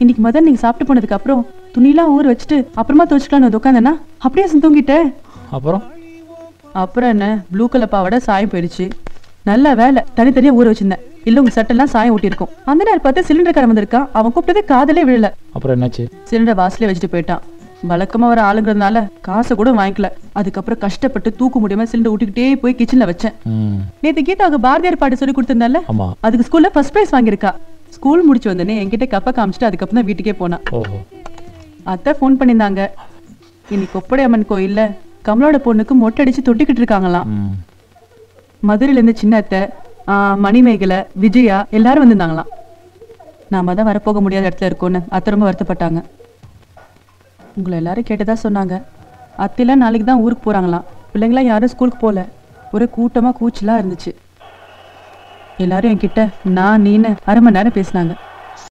இன்னைக்கு முதல்ல நீங்க சாப்பிட்டு போனதுக்கு அப்புறம் துணிலாம் ஊற வச்சுட்டு அப்புறமா துவச்சிக்கலாம்னு வந்து உட்காந்தேன்னா அப்படியே வந்து தூங்கிட்டேன் அப்புறம் அப்புறம் என்ன ப்ளூ கலர் பாவாடை சாயம் போயிடுச்சு நல்ல வேலை தனித்தனியா ஊற வச்சிருந்தேன் இல்ல உங்க சட்டெல்லாம் சாயம் ஒட்டியிருக்கும் அந்த நேரம் பார்த்து சிலிண்டர்காரன் வந்திருக்கான் அவன் கூப்பிட்டதே காதலே விழல அப்புறம் என்னாச்சு சிலிண்டர் வாசலே வச்சுட்டு போயிட்டான் வழக்கமா வர ஆளுங்கிறதுனால காசை கூட வாங்கிக்கல அதுக்கப்புறம் கஷ்டப்பட்டு தூக்க முடியாம சிலிண்டர் ஊட்டிக்கிட்டே போய் கிச்சன்ல வச்சேன் ம் நேத்து கீதாவுக்கு பாரதியார் பாட்டு சொல்லி கொடுத்திருந்தால ஆமா அதுக்கு ஸ்கூல்ல ஃபர்ஸ்ட் பிரைஸ் வாங்கியிருக்கா ஸ்கூல் முடிச்சு வந்தனே என்கிட்ட கப்ப காமிச்சிட்டு அதுக்கப்புறம் தான் வீட்டுக்கே போனா ஓஹோ அத்தை ஃபோன் பண்ணியிருந்தாங்க இன்னைக்கு கொப்படை அம்மன் கோயில்ல கமலோட பொண்ணுக்கு மொட்டை அடிச்சு தொட்டிக்கிட்டு இருக்காங்களாம் ம் மதுரையில இருந்து சின்ன அத்தை ஆ, மணிமேகலை விஜயா எல்லாரும் வந்திருந்தாங்களாம் நாம தான் வரப்போக முடியாத இடத்துல இருக்கோன்னு அத்தை ரொம்ப வருத்தப்பட்டாங்க உங்களை எல்லாரும் கேட்டதா சொன்னாங்க அத்தைலாம் நாளைக்கு தான் ஊருக்கு போறாங்களாம் பிள்ளைங்களாம் யாரும் ஸ்கூலுக்கு போகல ஒரே கூட்டமா கூச்சலா இருந்துச்சு எல்லாரும் என்கிட்ட நான் நீன்னு அரை மணி நேரம் பேசினாங்க